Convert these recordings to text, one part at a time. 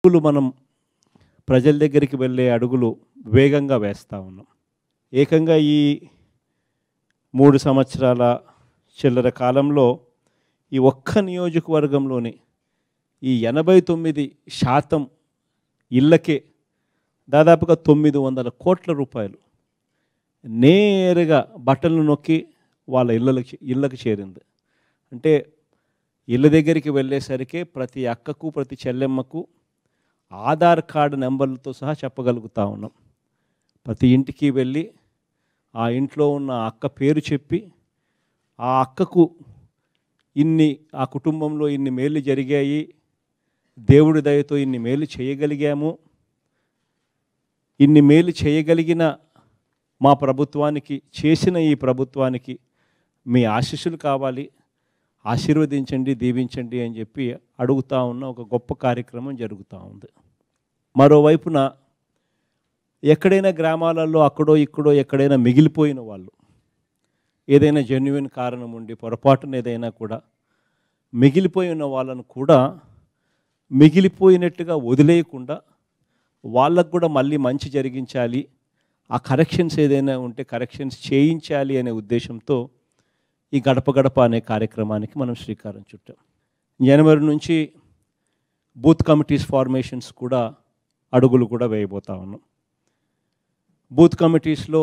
అడుగులు మనం ప్రజల దగ్గరికి వెళ్ళే అడుగులు వేగంగా వేస్తూ ఉన్నాం ఏకంగా ఈ మూడు సంవత్సరాల చిల్లర కాలంలో ఈ ఒక్క నియోజకవర్గంలోనే ఈ ఎనభై తొమ్మిది శాతం ఇళ్ళకే దాదాపుగా తొమ్మిది వందల కోట్ల రూపాయలు నేరుగా బట్టలను నొక్కి వాళ్ళ ఇళ్ళకి ఇళ్ళకి చేరింది అంటే ఇళ్ళ దగ్గరికి వెళ్ళేసరికి ప్రతి అక్కకు ప్రతి చెల్లెమ్మకు ఆధార్ కార్డు నెంబర్లతో సహా చెప్పగలుగుతా ఉన్నాం ప్రతి ఇంటికి వెళ్ళి ఆ ఇంట్లో ఉన్న అక్క పేరు చెప్పి ఆ అక్కకు ఇన్ని ఆ కుటుంబంలో ఇన్ని మేలు జరిగాయి దేవుడి దయతో ఇన్ని మేలు చేయగలిగాము ఇన్ని మేలు చేయగలిగిన మా ప్రభుత్వానికి చేసిన ఈ ప్రభుత్వానికి మీ ఆశీస్సులు కావాలి ఆశీర్వదించండి దీవించండి అని చెప్పి అడుగుతా ఉన్న ఒక గొప్ప కార్యక్రమం జరుగుతూ ఉంది మరోవైపున ఎక్కడైనా గ్రామాలలో అక్కడో ఇక్కడో ఎక్కడైనా మిగిలిపోయిన వాళ్ళు ఏదైనా జెన్యున్ కారణం ఉండి పొరపాటున ఏదైనా కూడా మిగిలిపోయిన వాళ్ళను కూడా మిగిలిపోయినట్టుగా వదిలేయకుండా వాళ్ళకు కూడా మళ్ళీ మంచి జరిగించాలి ఆ కరెక్షన్స్ ఏదైనా ఉంటే కరెక్షన్స్ చేయించాలి అనే ఉద్దేశంతో ఈ గడప గడప అనే కార్యక్రమానికి మనం శ్రీకారం చుట్టాం జనవరి నుంచి బూత్ కమిటీస్ ఫార్మేషన్స్ కూడా అడుగులు కూడా వేయబోతా ఉన్నాం బూత్ కమిటీస్లో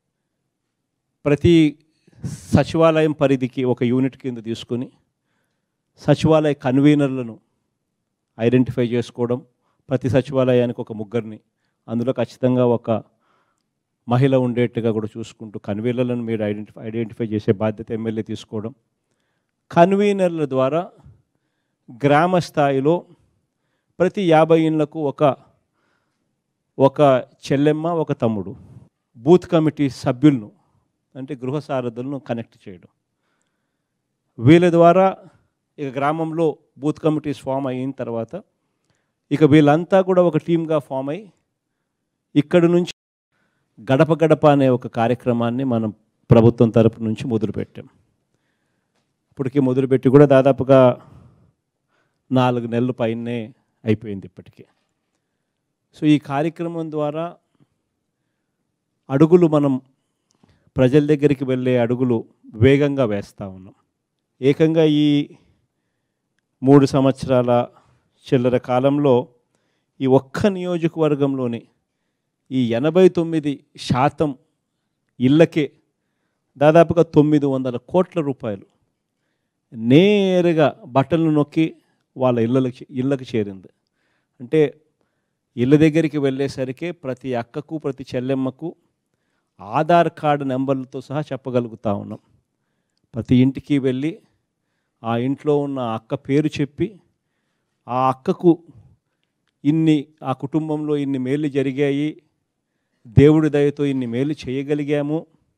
ప్రతి సచివాలయం పరిధికి ఒక యూనిట్ కింద తీసుకొని సచివాలయ కన్వీనర్లను ఐడెంటిఫై చేసుకోవడం ప్రతి సచివాలయానికి ఒక ముగ్గురిని అందులో ఖచ్చితంగా ఒక మహిళ ఉండేట్టుగా కూడా చూసుకుంటూ కన్వీనర్లను మీరు ఐడెంటిఫై ఐడెంటిఫై చేసే బాధ్యత ఎమ్మెల్యే తీసుకోవడం కన్వీనర్ల ద్వారా గ్రామ స్థాయిలో ప్రతి యాభై ఇళ్లకు ఒక ఒక చెల్లెమ్మ ఒక తమ్ముడు బూత్ కమిటీ సభ్యులను అంటే గృహ సారథులను కనెక్ట్ చేయడం వీళ్ళ ద్వారా ఇక గ్రామంలో బూత్ కమిటీస్ ఫామ్ అయిన తర్వాత ఇక వీళ్ళంతా కూడా ఒక టీమ్గా ఫామ్ అయ్యి ఇక్కడి నుంచి గడప గడప అనే ఒక కార్యక్రమాన్ని మనం ప్రభుత్వం తరపు నుంచి మొదలుపెట్టాం ఇప్పటికీ మొదలుపెట్టి కూడా దాదాపుగా నాలుగు నెలల పైనే అయిపోయింది ఇప్పటికీ సో ఈ కార్యక్రమం ద్వారా అడుగులు మనం ప్రజల దగ్గరికి వెళ్ళే అడుగులు వేగంగా వేస్తూ ఉన్నాం ఏకంగా ఈ మూడు సంవత్సరాల చిల్లర కాలంలో ఈ ఒక్క నియోజకవర్గంలోనే ఈ ఎనభై తొమ్మిది శాతం ఇళ్ళకే దాదాపుగా తొమ్మిది వందల కోట్ల రూపాయలు నేరుగా బట్టలను నొక్కి వాళ్ళ ఇళ్ళకి ఇళ్ళకి చేరింది అంటే ఇళ్ళ దగ్గరికి వెళ్ళేసరికి ప్రతి అక్కకు ప్రతి చెల్లెమ్మకు ఆధార్ కార్డు నెంబర్లతో సహా చెప్పగలుగుతా ఉన్నాం ప్రతి ఇంటికి వెళ్ళి ఆ ఇంట్లో ఉన్న అక్క పేరు చెప్పి ఆ అక్కకు ఇన్ని ఆ కుటుంబంలో ఇన్ని మేలు జరిగాయి దేవుడి దయతో ఇన్ని మేలు చేయగలిగాము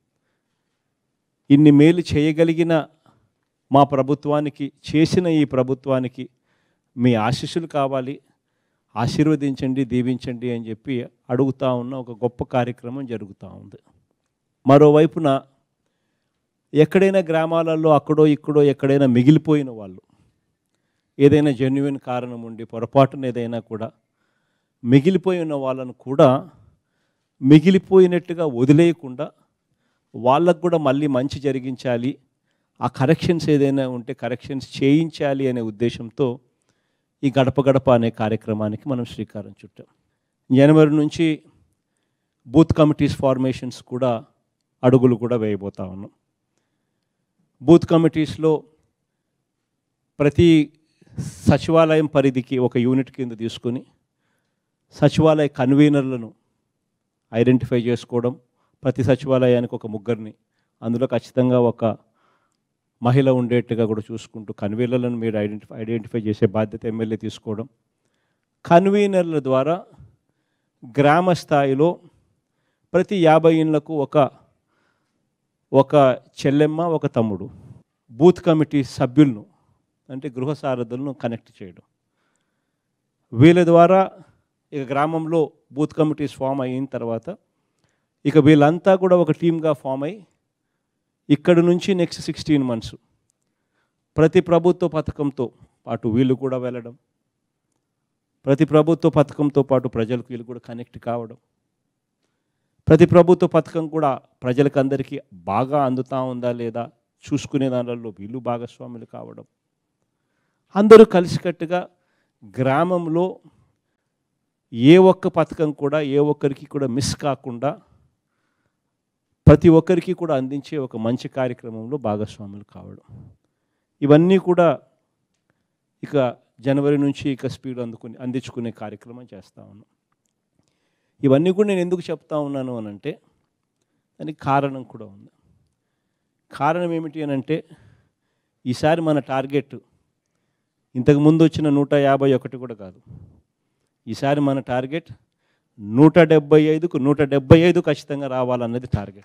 ఇన్ని మేలు చేయగలిగిన మా ప్రభుత్వానికి చేసిన ఈ ప్రభుత్వానికి మీ ఆశీస్సులు కావాలి ఆశీర్వదించండి దీవించండి అని చెప్పి అడుగుతా ఉన్న ఒక గొప్ప కార్యక్రమం జరుగుతూ ఉంది మరోవైపున ఎక్కడైనా గ్రామాలలో అక్కడో ఇక్కడో ఎక్కడైనా మిగిలిపోయిన వాళ్ళు ఏదైనా జెన్యున్ కారణం ఉండి పొరపాటున ఏదైనా కూడా మిగిలిపోయిన వాళ్ళను కూడా మిగిలిపోయినట్టుగా వదిలేయకుండా వాళ్ళకు కూడా మళ్ళీ మంచి జరిగించాలి ఆ కరెక్షన్స్ ఏదైనా ఉంటే కరెక్షన్స్ చేయించాలి అనే ఉద్దేశంతో ఈ గడప గడప అనే కార్యక్రమానికి మనం శ్రీకారం చుట్టాం జనవరి నుంచి బూత్ కమిటీస్ ఫార్మేషన్స్ కూడా అడుగులు కూడా వేయబోతా ఉన్నాం బూత్ కమిటీస్లో ప్రతి సచివాలయం పరిధికి ఒక యూనిట్ కింద తీసుకొని సచివాలయ కన్వీనర్లను ఐడెంటిఫై చేసుకోవడం ప్రతి సచివాలయానికి ఒక ముగ్గురిని అందులో ఖచ్చితంగా ఒక మహిళ ఉండేట్టుగా కూడా చూసుకుంటూ కన్వీనర్లను మీరు ఐడెంటిఫై ఐడెంటిఫై చేసే బాధ్యత ఎమ్మెల్యే తీసుకోవడం కన్వీనర్ల ద్వారా గ్రామ స్థాయిలో ప్రతి యాభై ఇళ్లకు ఒక ఒక చెల్లెమ్మ ఒక తమ్ముడు బూత్ కమిటీ సభ్యులను అంటే గృహ సారథులను కనెక్ట్ చేయడం వీళ్ళ ద్వారా ఇక గ్రామంలో బూత్ కమిటీస్ ఫామ్ అయిన తర్వాత ఇక వీళ్ళంతా కూడా ఒక టీమ్గా ఫామ్ అయ్యి ఇక్కడి నుంచి నెక్స్ట్ సిక్స్టీన్ మంత్స్ ప్రతి ప్రభుత్వ పథకంతో పాటు వీళ్ళు కూడా వెళ్ళడం ప్రతి ప్రభుత్వ పథకంతో పాటు ప్రజలకు వీళ్ళు కూడా కనెక్ట్ కావడం ప్రతి ప్రభుత్వ పథకం కూడా ప్రజలకు అందరికీ బాగా అందుతా ఉందా లేదా చూసుకునే దానిలో వీళ్ళు భాగస్వాములు కావడం అందరూ కలిసికట్టుగా గ్రామంలో ఏ ఒక్క పథకం కూడా ఏ ఒక్కరికి కూడా మిస్ కాకుండా ప్రతి ఒక్కరికి కూడా అందించే ఒక మంచి కార్యక్రమంలో భాగస్వాములు కావడం ఇవన్నీ కూడా ఇక జనవరి నుంచి ఇక స్పీడ్ అందుకుని అందించుకునే కార్యక్రమం చేస్తూ ఉన్నాం ఇవన్నీ కూడా నేను ఎందుకు చెప్తా ఉన్నాను అని అంటే దానికి కారణం కూడా ఉంది కారణం ఏమిటి అని అంటే ఈసారి మన టార్గెట్ ఇంతకు ముందు వచ్చిన నూట యాభై ఒకటి కూడా కాదు ఈసారి మన టార్గెట్ నూట డెబ్బై ఐదుకు నూట డెబ్బై ఐదు ఖచ్చితంగా రావాలన్నది టార్గెట్